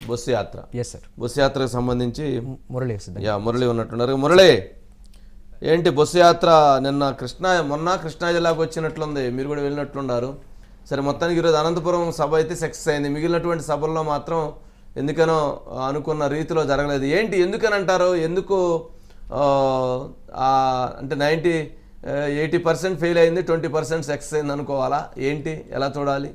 Bus యాత్ర yes sir bus యాత్రకు సంబంధించి మురళి సిద్ధంగా యా మురళి ఉన్నట్టున్నారు మురళి ఏంటి బస్సు యాత్ర నిన్న కృష్ణా మొన్న కృష్ణా జిల్లాకు వచ్చినట్లుంది మీరు కూడా వెళ్ళినట్లున్నారు సరే మొత్తానికి ఈరోజు అనంతపురం సభ అయితే సక్సెస్ అయింది మిగిలినటువంటి సభల్లో మాత్రం ఎందుకనో ఆ, అనుకున్న రీతిలో జరగలేదు ఏంటి ఎందుకని అంటారు ఎందుకు ఆ, ఆ, అంటే నైంటీ ఎయిటీ పర్సెంట్ ఫెయిల్ అయింది ట్వంటీ పర్సెంట్ సక్సెస్ అయింది అనుకోవాలా ఏంటి ఎలా చూడాలి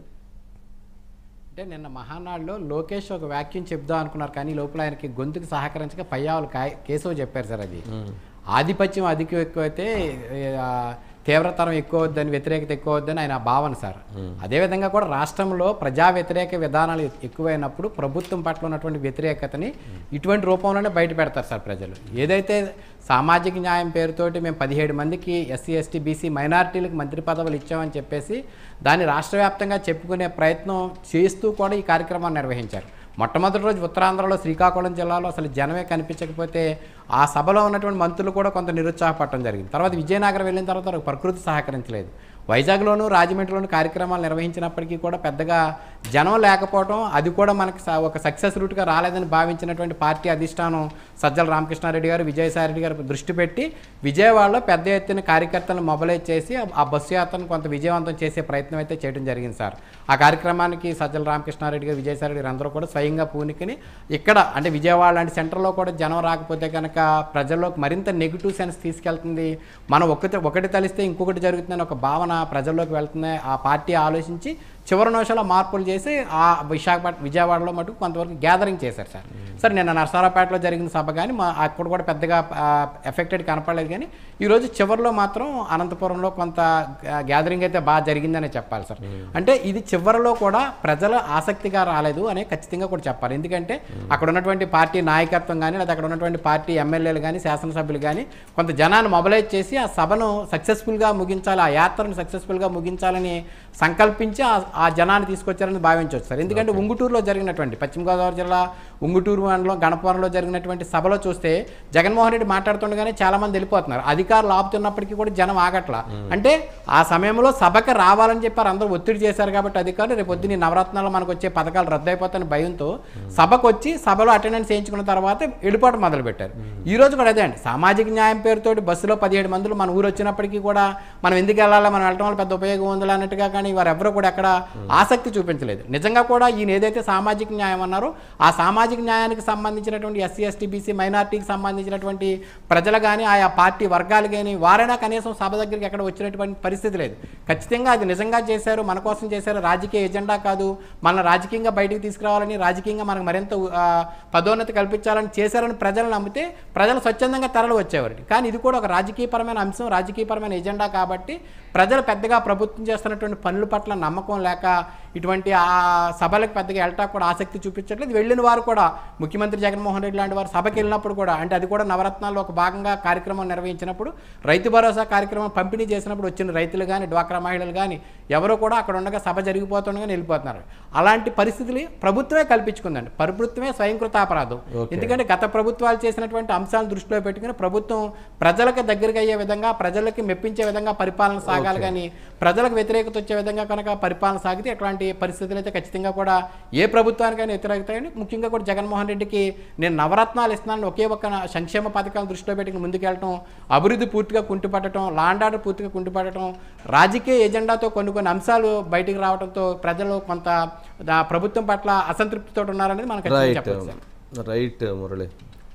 అంటే నిన్న మహానాడులో లోకేష్ ఒక వ్యాక్యం చెప్దాం అనుకున్నారు కానీ లోపల ఆయనకి గొంతుకి సహకరించక పయ్యావులు కాయ- కేశవ్ చెప్పారు సార్ అది ఆధిపత్యం అధికం ఎక్కువైతే ఆ, తీవ్రతరం ఎక్కువ వద్దని వ్యతిరేకత ఎక్కువ వద్దని ఆయన భావన సార్ అదేవిధంగా కూడా రాష్ట్రంలో ప్రజా వ్యతిరేక విధానాలు ఎక్కువైనప్పుడు ప్రభుత్వం పట్ల ఉన్నటువంటి వ్యతిరేకతని ఇటువంటి రూపంలోనే బయట పెడతారు సార్ ప్రజలు ఏదైతే సామాజిక న్యాయం పేరుతోటి మేము పదిహేడు మందికి ఎస్సీ ఎస్టీ బీసీ మైనారిటీలకు మంత్రి పదవులు ఇచ్చామని చెప్పేసి దాన్ని రాష్ట్ర వ్యాప్తంగా చెప్పుకునే ప్రయత్నం చేస్తూ కూడా ఈ కార్యక్రమాన్ని నిర్వహించారు మొట్టమొదటి రోజు ఉత్తరాంధ్రలో శ్రీకాకుళం జిల్లాలో అసలు జనమే కనిపించకపోతే ఆ సభలో ఉన్నటువంటి మంత్రులు కూడా కొంత నిరుత్సాహపడటం జరిగింది తర్వాత విజయనగరం వెళ్ళిన తర్వాత వారికి ప్రకృతి సహకరించలేదు వైజాగ్లోను రాజమండ్రిలోను కార్యక్రమాలు నిర్వహించినప్పటికీ కూడా పెద్దగా జనం లేకపోవడం అది కూడా మనకి స- ఒక సక్సెస్ రూట్గా రాలేదని భావించినటువంటి పార్టీ అధిష్టానం సజ్జల రామకృష్ణారెడ్డి గారు విజయసాయిరెడ్డి గారు దృష్టి పెట్టి విజయవాడలో పెద్ద ఎత్తున కార్యకర్తలను మొబలైజ్ చేసి ఆ- ఆ బస్సు యాత్రను కొంత విజయవంతం చేసే ప్రయత్నం అయితే చేయడం జరిగింది సార్ ఆ కార్యక్రమానికి సజ్జల రామకృష్ణారెడ్డి గారు విజయసాయిరెడ్డి గారు అందరూ కూడా స్వయంగా పూనుకుని ఇక్కడ అంటే విజయవాడ లాంటి సెంటర్లో కూడా జనం రాకపోతే కనుక ప్రజల్లోకి మరింత నెగిటివ్ సెన్స్ తీసుకెళ్తుంది మనం ఒకటి ఒకటి తలిస్తే ఇంకొకటి జరుగుతుందని ఒక భావన ప్రజల్లోకి వెళ్తుంది ఆ పార్టీ ఆలోచించి చివరి నిమిషాల్లో మార్పులు చేసి ఆ విశాఖపట్నం విజయవాడలో మటుకు కొంతవరకు గ్యాదరింగ్ చేశారు సార్ సార్ నిన్న నరసరావుపేటలో జరిగిన సభ కానీ మా అక్కడ కూడా పెద్దగా ఎఫెక్టెడ్ కనపడలేదు కానీ ఈరోజు చివరిలో మాత్రం అనంతపురంలో కొంత గ్యాదరింగ్ అయితే బాగా జరిగిందనే చెప్పాలి సార్ అంటే ఇది చివరిలో కూడా ప్రజల ఆసక్తిగా రాలేదు అనే ఖచ్చితంగా కూడా చెప్పాలి ఎందుకంటే అక్కడ ఉన్నటువంటి పార్టీ నాయకత్వం కానీ లేదా అక్కడ ఉన్నటువంటి పార్టీ ఎమ్మెల్యేలు కానీ శాసనసభ్యులు కానీ కొంత జనాన్ని మొబలైజ్ చేసి ఆ సభను సక్సెస్ఫుల్గా ముగించాలి ఆ యాత్రను సక్సెస్ఫుల్గా ముగించాలని సంకల్పించి ఆ- ఆ జనాన్ని తీసుకొచ్చారని భావించవచ్చు సార్ ఎందుకంటే ఉంగుటూరులో జరిగినటువంటి పశ్చిమ గోదావరి జిల్లా ఉంగుటూరు మండలం గణపవరంలో జరిగినటువంటి సభలో చూస్తే జగన్మోహన్ రెడ్డి మాట్లాడుతుండగానే చాలా మంది వెళ్ళిపోతున్నారు అధికారులు ఆపుతున్నప్పటికీ కూడా జనం ఆగట్ల అంటే ఆ సమయంలో సభకి రావాలని చెప్పారు అందరూ ఒత్తిడి చేశారు కాబట్టి అధికారులు రేపు పొద్దున్న ఈ నవరత్నాలు మనకు వచ్చే పథకాలు రద్దయిపోతాయని భయంతో సభకు వచ్చి సభలో అటెండెన్స్ చేయించుకున్న తర్వాత వెళ్ళిపోవడం మొదలుపెట్టారు ఈ రోజు కూడా అదే అండి సామాజిక న్యాయం పేరుతోటి బస్సులో పదిహేడు మందులు మన ఊరు వచ్చినప్పటికీ కూడా మనం ఎందుకు వెళ్ళాలి మనం వెళ్ళడం వల్ల పెద్ద ఉపయోగం ఉందిలే అన్నట్టుగా కానీ వారు ఎవరు కూడా ఎక్కడ ఆసక్తి చూపించలేదు నిజంగా కూడా ఈయన ఏదైతే సామాజిక న్యాయం అన్నారో ఆ సామాజిక న్యాయానికి సంబంధించినటువంటి ఎస్సీ ఎస్టీ బీసీ మైనార్టీకి సంబంధించినటువంటి ప్రజలు కానీ ఆయా పార్టీ వర్గాలు కానీ వారైనా కనీసం సభ దగ్గరికి ఎక్కడ వచ్చినటువంటి పరిస్థితి లేదు ఖచ్చితంగా అది నిజంగా చేశారు మన కోసం చేశారు రాజకీయ ఎజెండా కాదు మన రాజకీయంగా బయటికి తీసుకురావాలని రాజకీయంగా మనకు మరింత ఆ, పదోన్నతి కల్పించాలని చేశారని ప్రజలు నమ్మితే ప్రజలు స్వచ్ఛందంగా తరలి వచ్చేవారు కానీ ఇది కూడా ఒక రాజకీయపరమైన అంశం రాజకీయపరమైన ఎజెండా కాబట్టి ప్రజలు పెద్దగా ప్రభుత్వం చేస్తున్నటువంటి పనుల పట్ల నమ్మకం లేక ఇటువంటి ఆ సభలకు పెద్దగా వెళ్ళటా కూడా ఆసక్తి చూపించట్లేదు వెళ్ళిన వారు కూడా ముఖ్యమంత్రి జగన్మోహన్ రెడ్డి లాంటి వారు సభకి వెళ్ళినప్పుడు కూడా అంటే అది కూడా నవరత్నాల్లో ఒక భాగంగా కార్యక్రమం నిర్వహించినప్పుడు రైతు భరోసా కార్యక్రమం పంపిణీ చేసినప్పుడు వచ్చిన రైతులు కానీ డ్వాక్రా మహిళలు కానీ ఎవరో కూడా అక్కడ ఉండగా సభ జరిగిపోతుండగా వెళ్ళిపోతున్నారు అలాంటి పరిస్థితులు ప్రభుత్వమే కల్పించుకుందండి ప్రభుత్వమే స్వయంకృతాపరాధం ఎందుకంటే గత ప్రభుత్వాలు చేసినటువంటి అంశాలను దృష్టిలో పెట్టుకుని ప్రభుత్వం ప్రజలకు దగ్గరికి అయ్యే విధంగా ప్రజలకి మెప్పించే విధంగా పరిపాలన సాగాలి కానీ ప్రజలకు వ్యతిరేకత వచ్చే విధంగా కనుక పరిపాలన సాగితే ఇట్లాంటి పరిస్థితులు అయితే ఖచ్చితంగా కూడా ఏ ప్రభుత్వానికైనా వ్యతిరేకత కానీ ముఖ్యంగా కూడా జగన్మోహన్ రెడ్డికి నేను నవరత్నాలు ఇస్తున్నాను ఒకే ఒక్క నా సంక్షేమ పథకాలను దృష్టిలో పెట్టుకుని ముందుకెళ్ళటం అభివృద్ధి పూర్తిగా కుంటుపడటం లాండ్ ఆర్డర్ పూర్తిగా కుంటుపడటం రాజకీయ ఎజెండాతో కొన్ని కొన్ని అంశాలు బయటికి రావడంతో ప్రజలు కొంత ఆ ప్రభుత్వం పట్ల అసంతృప్తితో ఉన్నారనేది మనం ఖచ్చితంగా రైట్ చెప్పవచ్చు సార్. రైట్ మురళి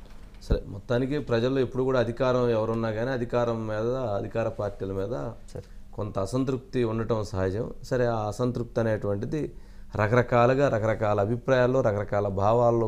సరే మొత్తానికి ప్రజల్లో ఎప్పుడు కూడా అధికారం ఎవరున్నా కానీ అధికారం మీద అధికార పార్టీల మీద కొంత అసంతృప్తి ఉండటం సహజం సరే ఆ అసంతృప్తి అనేటువంటిది రకరకాలుగా రకరకాల అభిప్రాయాల్లో రకరకాల భావాల్లో